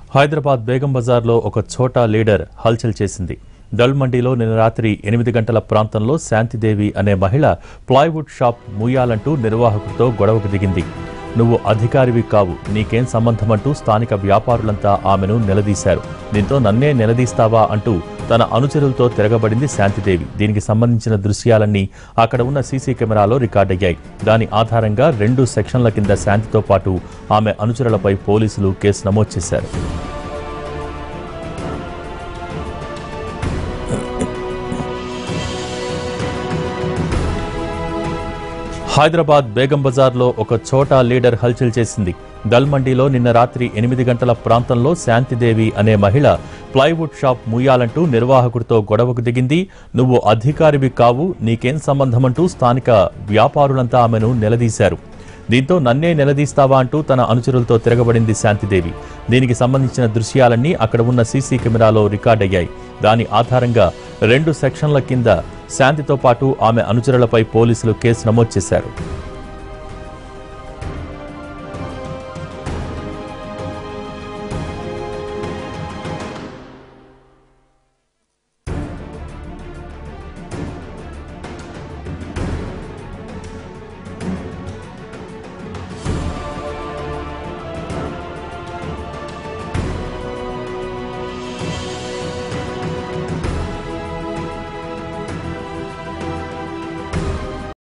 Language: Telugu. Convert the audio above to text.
హైదరాబాద్ బేగం బజార్లో ఒక ఛోటా లీడర్ హల్చల్ చేసింది దల్ మండీలో నిన్న రాత్రి ఎనిమిది గంటల ప్రాంతంలో శాంతిదేవి అనే మహిళ ప్లైవుడ్ షాప్ మూయాలంటూ నిర్వాహకుడితో గొడవకు దిగింది నువ్వు అధికారివి కావు నీకేం సంబంధమంటూ స్థానిక వ్యాపారులంతా ఆమెను నిలదీశారు దీంతో నన్నే నిలదీస్తావా అంటూ తన అనుచరులతో తిరగబడింది శాంతిదేవి దీనికి సంబంధించిన దృశ్యాలన్నీ అక్కడ ఉన్న సీసీ కెమెరాలో రికార్డయ్యాయి దాని ఆధారంగా రెండు సెక్షన్ల కింద శాంతితో పాటు ఆమె అనుచరులపై పోలీసులు కేసు నమోదు చేశారు హైదరాబాద్ బేగం బజార్లో ఒక చోటా లీడర్ హల్చల్ చేసింది దల్ మండీలో నిన్న రాత్రి ఎనిమిది గంటల ప్రాంతంలో శాంతిదేవి అనే మహిళ ప్లైవుడ్ షాప్ మూయాలంటూ నిర్వాహకుడితో గొడవకు దిగింది నువ్వు అధికారివి కావు నీకేం సంబంధమంటూ స్థానిక వ్యాపారులంతా ఆమెను నిలదీశారు దీంతో నన్నే నిలదీస్తావా అంటూ తన అనుచరులతో తిరగబడింది శాంతిదేవి దీనికి సంబంధించిన దృశ్యాలన్నీ అక్కడ ఉన్న సీసీ కెమెరాలో రికార్డయ్యాయి దాని ఆధారంగా రెండు సెక్షన్ల కింద శాంతితో పాటు ఆమె అనుచరులపై పోలీసులు కేసు నమోదు చేశారు